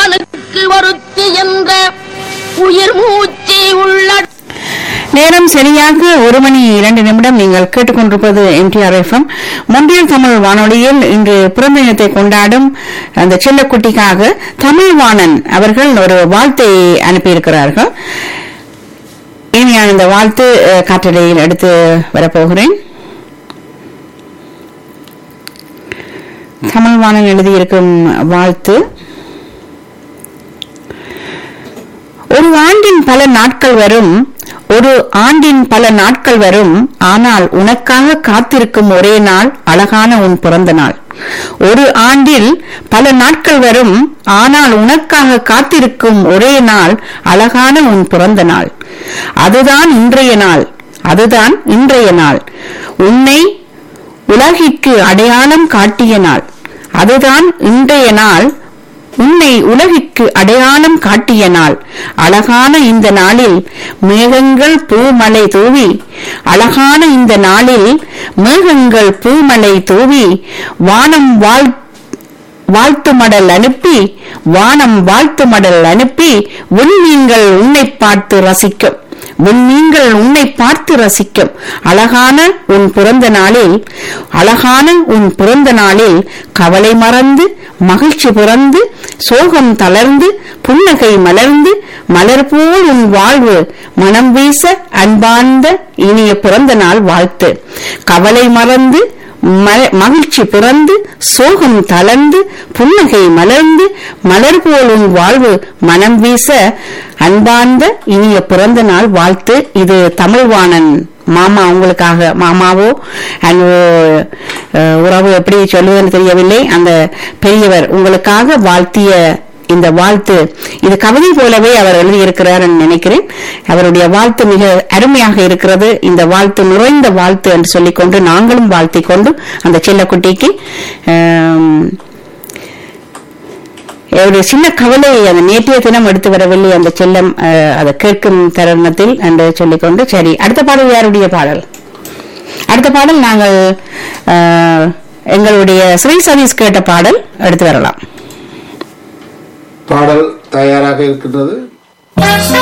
ஒருவனுக்கு ஒருத்தி என்ற உயிர் மூச்சு உள்ள நேரம் சரியாக ஒரு மணி இரண்டு நிமிடம் நீங்கள் கேட்டுக்கொண்டிருப்பது எம்டிஆர் எஃப்எம் முன்றியல் தமிழ் வானொலியில் இன்று பிறந்த தினத்தை கொண்டாடும் அந்த செல்லக்குட்டிக்காக தமிழ் வாணன் அவர்கள் ஒரு வாழ்த்தை அனுப்பியிருக்கிறார்கள் இனி நான் இந்த வாழ்த்து அஹ், காற்றலையில் எடுத்து வரப்போகிறேன் தமிழ் வாணன் எழுதியிருக்கும் வாழ்த்து ஒரு ஆண்டின் பல நாட்கள் வரும் ஒரு ஆண்டின் பல நாட்கள் வரும் ஆனால் உனக்காக காத்திருக்கும் ஒரே நாள் அழகான உன் பிறந்த நாள் ஒரு ஆண்டில் பல நாட்கள் வரும் ஆனால் உனக்காக காத்திருக்கும் ஒரே நாள் அழகான உன் பிறந்த நாள் அதுதான் இன்றைய நாள் அதுதான் இன்றைய நாள் உன்னை உலகிற்கு அடையாளம் காட்டிய நாள் அதுதான் இன்றைய நாள் உன்னை உலகிற்கு அடையாளம் காட்டிய நாள் அழகான இந்த நாளில் மேகங்கள் பூமலை தூவி அழகான இந்த நாளில் மேகங்கள் பூமலை தூவி வானம் வாழ் வாழ்த்து மடல் அனுப்பி வானம் வாழ்த்து மடல் அனுப்பி விண்மீன்கள் உன்னை பார்த்து ரசிக்கும் விண்மீன்கள் உன்னை பார்த்து ரசிக்கும் அழகான உன் பிறந்த நாளில் அழகான உன் பிறந்த நாளில் கவலை மறந்து மகிழ்ச்சி பிறந்து சோகம் தளர்ந்து புன்னகை மலர்ந்து மலர் போல் உன் வாழ்வு மனம் வீச அன்பார்ந்த இனிய பிறந்த நாள் வாழ்த்து கவலை மறந்து ம- மகிழ்ச்சி பிறந்து சோகம் தளர்ந்து புன்னகை மலர்ந்து மலர் போல் உன் வாழ்வு மனம் வீச அன்பார்ந்த இனிய பிறந்த நாள் வாழ்த்து இது தமிழ்வாணன் மாமா உங்களுக்காக மாமாவோ and, அஹ், உறவு எப்படி சொல்லுவதுன்னு தெரியவில்லை அந்த பெரியவர் உங்களுக்காக வாழ்த்திய இந்த வாழ்த்து இது கவிதை போலவே அவர் எழுதியிருக்கிறார் என்று நினைக்கிறேன் அவருடைய வாழ்த்து மிக அருமையாக இருக்கிறது இந்த வாழ்த்து நிறைந்த வாழ்த்து என்று சொல்லிக்கொண்டு நாங்களும் வாழ்த்திக் கொண்டு அந்த செல்லக்குட்டிக்கு ஆம், ஒரு சின்ன கவலை அந்த நேற்றைய தினம் எடுத்து வரவில்லை அந்த செல்லம் அஹ், அதை கேட்கும் தருணத்தில் என்று சொல்லிக்கொண்டு சரி அடுத்த பாடல் யாருடைய பாடல் அடுத்த பாடல் நாங்கள் அஹ், எங்களுடைய ஸ்ரீ சதீஷ் கேட்ட பாடல் எடுத்து வரலாம் பாடல் தயாராக இருக்கின்றது